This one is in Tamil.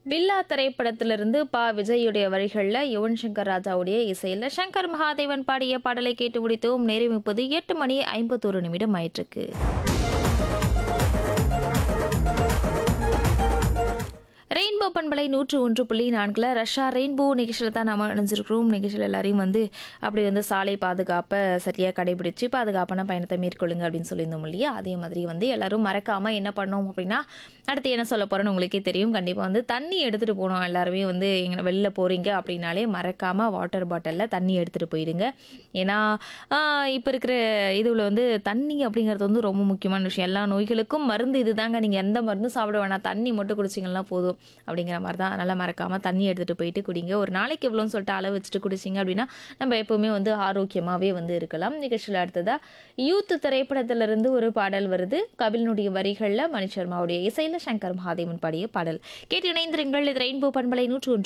பில்லா திரைப்படத்திலிருந்து பா விஜயுடைய வரிகளில் யுவன் சங்கர் ராஜாவுடைய இசையில் சங்கர் மகாதேவன் பாடிய பாடலை கேட்டு முடித்தோம் நேரம் இப்போது எட்டு மணி ஐம்பத்தோரு நிமிடம் ஆயிட்டிருக்கு ரெயின்போ பண்பலை நூற்று ஒன்று புள்ளி நான்கில் ரஷ்யா ரெயின்போ நிகழ்ச்சியில் தான் நம்ம இணைஞ்சிருக்கிறோம் நிகழ்ச்சியில் எல்லாரையும் வந்து அப்படி வந்து சாலை பாதுகாப்பை சரியாக கடைபிடிச்சு பாதுகாப்பான பயணத்தை மேற்கொள்ளுங்க அப்படின்னு சொல்லியிருந்தோம் இல்லையா அதே மாதிரி வந்து எல்லாரும் மறக்காமல் என்ன பண்ணோம் அப்படின்னா அடுத்து என்ன சொல்ல போகிறோன்னு உங்களுக்கே தெரியும் கண்டிப்பாக வந்து தண்ணி எடுத்துகிட்டு போகணும் எல்லாருமே வந்து எங்கே வெளில போகிறீங்க அப்படின்னாலே மறக்காமல் வாட்டர் பாட்டிலில் தண்ணி எடுத்துகிட்டு போயிடுங்க ஏன்னா இப்போ இருக்கிற இதுல வந்து தண்ணி அப்படிங்கிறது வந்து ரொம்ப முக்கியமான விஷயம் எல்லா நோய்களுக்கும் மருந்து இதுதாங்க நீங்கள் எந்த மருந்தும் சாப்பிட வேணாம் தண்ணி மட்டும் குடிச்சிங்கன்னா போதும் அப்படிங்கிற மாதிரி தான் அதனால் மறக்காமல் தண்ணி எடுத்துகிட்டு போயிட்டு குடிங்க ஒரு நாளைக்கு எவ்வளோன்னு சொல்லிட்டு அளவு வச்சுட்டு குடிச்சிங்க அப்படின்னா நம்ம எப்போவுமே வந்து ஆரோக்கியமாகவே வந்து இருக்கலாம் நிகழ்ச்சியில் அடுத்ததாக யூத் திரைப்படத்திலிருந்து ஒரு பாடல் வருது கபிலனுடைய வரிகளில் மணிஷர்மாவுடைய இசையில் சங்கர் மகாதேவன் பாடிய பாடல் கேட்டு இணைந்திருங்கள் இது ரெயின்போ பண்பலை நூற்று ஒன்று